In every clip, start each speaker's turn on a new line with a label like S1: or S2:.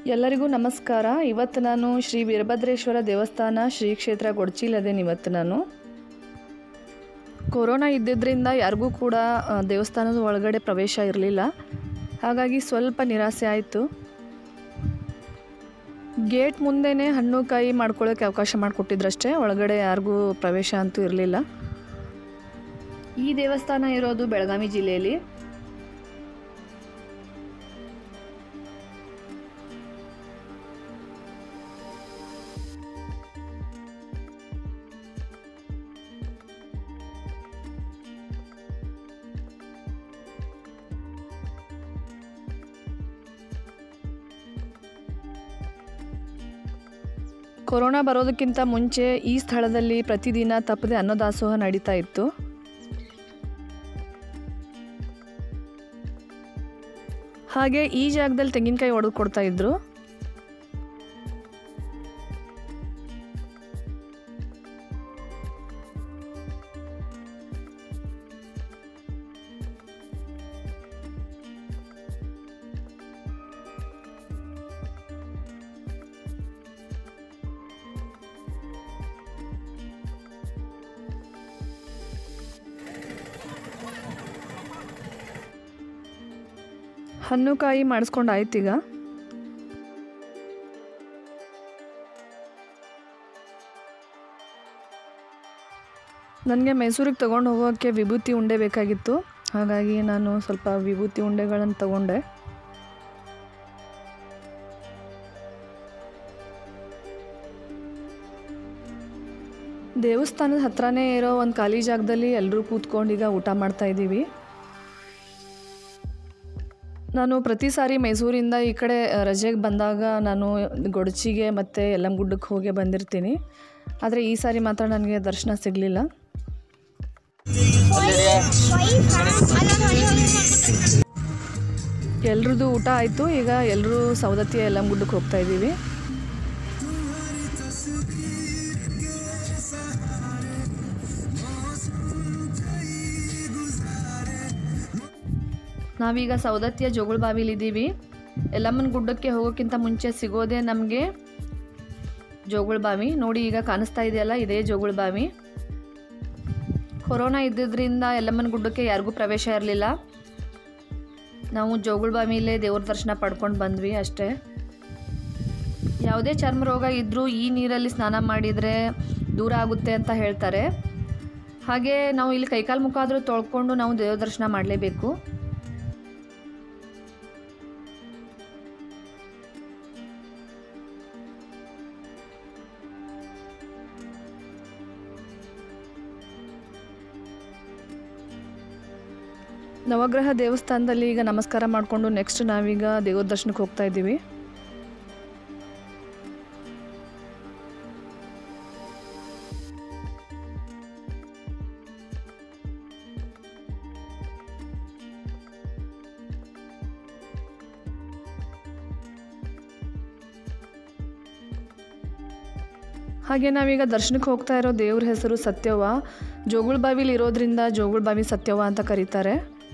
S1: ಎಲ್ಲರಿಗೂ ನಮಸ್ಕಾರ ಇವತ್ತು ನಾನು ಶ್ರೀ ವೀರಭದ್ರೇಶ್ವರ ದೇವಸ್ಥಾನ ಶ್ರೀ ಕ್ಷೇತ್ರ ಗೊಡ್ಚಿಲದೇನು ಇವತ್ತು ನಾನು ಕೊರೋನಾ ಇದ್ದಿದ್ದರಿಂದ ಯಾರಿಗೂ ಕೂಡ ಆ, ದೇವಸ್ಥಾನದ ಒಳಗಡೆ ಪ್ರವೇಶ ಇರಲಿಲ್ಲ ಹಾಗಾಗಿ ಸ್ವಲ್ಪ ನಿರಾಸೆ ಆಯಿತು ಗೇಟ್ ಮುಂದೆನೇ ಹಣ್ಣು ಕಾಯಿ ಮಾಡ್ಕೊಳ್ಳೋಕ್ಕೆ ಅವಕಾಶ ಮಾಡಿಕೊಟ್ಟಿದ್ರಷ್ಟೇ ಒಳಗಡೆ ಯಾರಿಗೂ ಪ್ರವೇಶ ಅಂತೂ ಇರಲಿಲ್ಲ ಈ ದೇವಸ್ಥಾನ ಇರೋದು ಬೆಳಗಾವಿ ಜಿಲ್ಲೆಯಲ್ಲಿ ಕೊರೋನಾ ಬರೋದಕ್ಕಿಂತ ಮುಂಚೆ ಈ ಸ್ಥಳದಲ್ಲಿ ಪ್ರತಿದಿನ ತಪ್ಪದೆ ಅನ್ನದಾಸೋಹ ನಡೀತಾ ಇತ್ತು ಹಾಗೆ ಈ ಜಾಗದಲ್ಲಿ ತೆಂಗಿನಕಾಯಿ ಒಡೆದು ಕೊಡ್ತಾ ಇದ್ರು ಹಣ್ಣು ಕಾಯಿ ಮಾಡಿಸ್ಕೊಂಡು ಆಯ್ತೀಗ ನನಗೆ ಮೈಸೂರಿಗೆ ತೊಗೊಂಡು ಹೋಗೋಕ್ಕೆ ವಿಭೂತಿ ಉಂಡೆ ಬೇಕಾಗಿತ್ತು ಹಾಗಾಗಿ ನಾನು ಸ್ವಲ್ಪ ವಿಭೂತಿ ಉಂಡೆಗಳನ್ನು ತಗೊಂಡೆ ದೇವಸ್ಥಾನದ ಹತ್ರನೇ ಇರೋ ಒಂದು ಖಾಲಿ ಜಾಗದಲ್ಲಿ ಎಲ್ಲರೂ ಕೂತ್ಕೊಂಡು ಈಗ ಊಟ ಮಾಡ್ತಾ ಇದ್ದೀವಿ ನಾನು ಪ್ರತಿ ಸಾರಿ ಮೈಸೂರಿಂದ ಈ ಕಡೆ ರಜೆಗೆ ಬಂದಾಗ ನಾನು ಗೊಡಚಿಗೆ ಮತ್ತು ಯಲ್ಲಮ್ಮಗುಡ್ಡಕ್ಕೆ ಹೋಗಿ ಬಂದಿರ್ತೀನಿ ಆದರೆ ಈ ಸಾರಿ ಮಾತ್ರ ನನಗೆ ದರ್ಶನ ಸಿಗಲಿಲ್ಲ ಎಲ್ರದ್ದು ಊಟ ಆಯಿತು ಈಗ ಎಲ್ಲರೂ ಸೌದತ್ತಿ ಯಲ್ಲಮ್ಮಗುಡ್ಡಕ್ಕೆ ಹೋಗ್ತಾ ಇದ್ದೀವಿ ನಾವೀಗ ಸೌದತ್ತಿಯ ಜೋಗುಳ ಬಾವಿಲಿದ್ದೀವಿ ಯಲ್ಲಮ್ಮನ ಗುಡ್ಡಕ್ಕೆ ಹೋಗೋಕ್ಕಿಂತ ಮುಂಚೆ ಸಿಗೋದೇ ನಮಗೆ ಜೋಗುಳ ಬಾವಿ ನೋಡಿ ಈಗ ಕಾಣಿಸ್ತಾ ಇದೆಯಲ್ಲ ಇದೇ ಜೋಗುಳ ಬಾವಿ ಕೊರೋನಾ ಇದ್ದಿದ್ದರಿಂದ ಯಲ್ಲಮ್ಮನ ಗುಡ್ಡಕ್ಕೆ ಯಾರಿಗೂ ಪ್ರವೇಶ ಇರಲಿಲ್ಲ ನಾವು ಜೋಗುಳ ಬಾವಿಲೇ ದೇವ್ರ ದರ್ಶನ ಪಡ್ಕೊಂಡು ಬಂದ್ವಿ ಅಷ್ಟೇ ಯಾವುದೇ ಚರ್ಮ ರೋಗ ಇದ್ದರೂ ಈ ನೀರಲ್ಲಿ ಸ್ನಾನ ಮಾಡಿದರೆ ದೂರ ಆಗುತ್ತೆ ಅಂತ ಹೇಳ್ತಾರೆ ಹಾಗೆ ನಾವು ಇಲ್ಲಿ ಕೈಕಾಲು ಮುಖ ಆದರೂ ತೊಳ್ಕೊಂಡು ನಾವು ದೇವ್ರ ದರ್ಶನ ಮಾಡಲೇಬೇಕು ನವಗ್ರಹ ದೇವಸ್ಥಾನದಲ್ಲಿ ಈಗ ನಮಸ್ಕಾರ ಮಾಡಿಕೊಂಡು ನೆಕ್ಸ್ಟ್ ನಾವೀಗ ದೇವ್ರ ದರ್ಶನಕ್ಕೆ ಹೋಗ್ತಾ ಇದ್ದೀವಿ ಹಾಗೆ ನಾವೀಗ ದರ್ಶನಕ್ಕೆ ಹೋಗ್ತಾ ಇರೋ ದೇವ್ರ ಹೆಸರು ಸತ್ಯವ್ವ ಜೋಗುಳ ಬಾವಿಲಿ ಇರೋದ್ರಿಂದ ಜೋಗುಳ ಬಾವಿ ಸತ್ಯವ್ವ ಅಂತ ಕರೀತಾರೆ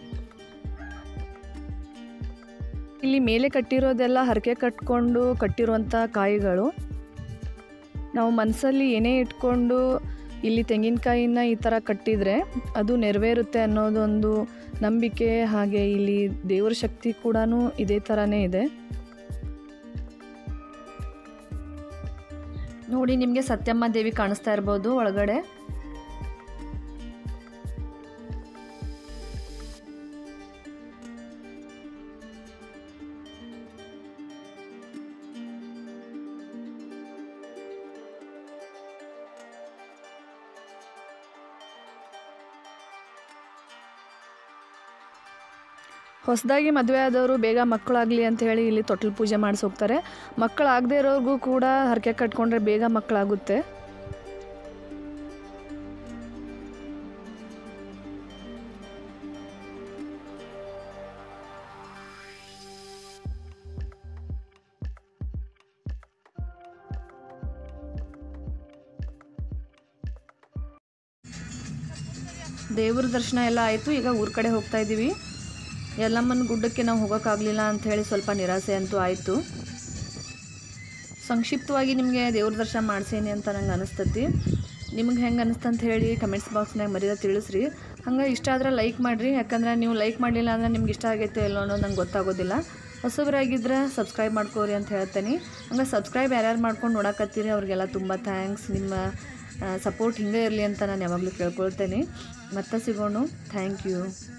S1: ಇಲ್ಲಿ ಮೇಲೆ ಕಟ್ಟಿರೋದೆಲ್ಲ ಹರಕೆ ಕಟ್ಕೊಂಡು ಕಟ್ಟಿರುವಂಥ ಕಾಯಿಗಳು ನಾವು ಮನಸ್ಸಲ್ಲಿ ಏನೇ ಇಟ್ಕೊಂಡು ಇಲ್ಲಿ ತೆಂಗಿನಕಾಯಿನ ಈ ಥರ ಕಟ್ಟಿದರೆ ಅದು ನೆರವೇರುತ್ತೆ ಅನ್ನೋದೊಂದು ನಂಬಿಕೆ ಹಾಗೆ ಇಲ್ಲಿ ದೇವ್ರ ಶಕ್ತಿ ಕೂಡ ಇದೇ ಥರನೇ ಇದೆ ನೋಡಿ ನಿಮಗೆ ಸತ್ಯಮ್ಮ ದೇವಿ ಕಾಣಿಸ್ತಾ ಇರ್ಬೋದು ಒಳಗಡೆ ಹೊಸದಾಗಿ ಮದುವೆ ಆದವರು ಬೇಗ ಮಕ್ಕಳಾಗಲಿ ಅಂತ ಹೇಳಿ ಇಲ್ಲಿ ತೊಟ್ಲು ಪೂಜೆ ಮಾಡಿಸಿ ಹೋಗ್ತಾರೆ ಮಕ್ಕಳಾಗದೇ ಇರೋರ್ಗೂ ಕೂಡ ಹರಕೆ ಕಟ್ಕೊಂಡ್ರೆ ಬೇಗ ಮಕ್ಕಳಾಗುತ್ತೆ ದೇವ್ರ ದರ್ಶನ ಎಲ್ಲ ಆಯಿತು ಈಗ ಊರ ಕಡೆ ಹೋಗ್ತಾ ಇದ್ದೀವಿ ಯಲ್ಲಮ್ಮನ ಗುಡ್ಡಕ್ಕೆ ನಾವು ಹೋಗೋಕ್ಕಾಗಲಿಲ್ಲ ಅಂತ ಹೇಳಿ ಸ್ವಲ್ಪ ನಿರಾಸೆ ಅಂತೂ ಆಯಿತು ಸಂಕ್ಷಿಪ್ತವಾಗಿ ನಿಮಗೆ ದೇವ್ರ ದರ್ಶನ ಮಾಡ್ಸೇನಿ ಅಂತ ನಂಗೆ ಅನಿಸ್ತತಿ ನಿಮ್ಗೆ ಹೆಂಗೆ ಅನಿಸ್ತಂತ ಹೇಳಿ ಕಮೆಂಟ್ಸ್ ಬಾಕ್ಸ್ನಾಗ ಮರ್ಯಾದ ತಿಳಿಸ್ರಿ ಹಂಗೆ ಇಷ್ಟ ಆದ್ರೆ ಲೈಕ್ ಮಾಡಿರಿ ಯಾಕಂದ್ರೆ ನೀವು ಲೈಕ್ ಮಾಡಲಿಲ್ಲ ಅಂದ್ರೆ ನಿಮ್ಗೆ ಇಷ್ಟ ಆಗೈತೆ ಇಲ್ಲೋ ಅನ್ನೋದು ನಂಗೆ ಗೊತ್ತಾಗೋದಿಲ್ಲ ಹೊಸಬರಾಗಿದ್ದರೆ ಸಬ್ಸ್ಕ್ರೈಬ್ ಮಾಡ್ಕೋರಿ ಅಂತ ಹೇಳ್ತೇನೆ ಹಂಗೆ ಸಬ್ಸ್ಕ್ರೈಬ್ ಯಾರ್ಯಾರು ಮಾಡ್ಕೊಂಡು ನೋಡಕತ್ತೀರಿ ಅವ್ರಿಗೆಲ್ಲ ತುಂಬ ಥ್ಯಾಂಕ್ಸ್ ನಿಮ್ಮ ಸಪೋರ್ಟ್ ಹಿಂಗೆ ಇರಲಿ ಅಂತ ನಾನು ಯಾವಾಗಲೂ ಕೇಳ್ಕೊಳ್ತೇನೆ ಮತ್ತೆ ಸಿಗೋಣ ಥ್ಯಾಂಕ್ ಯು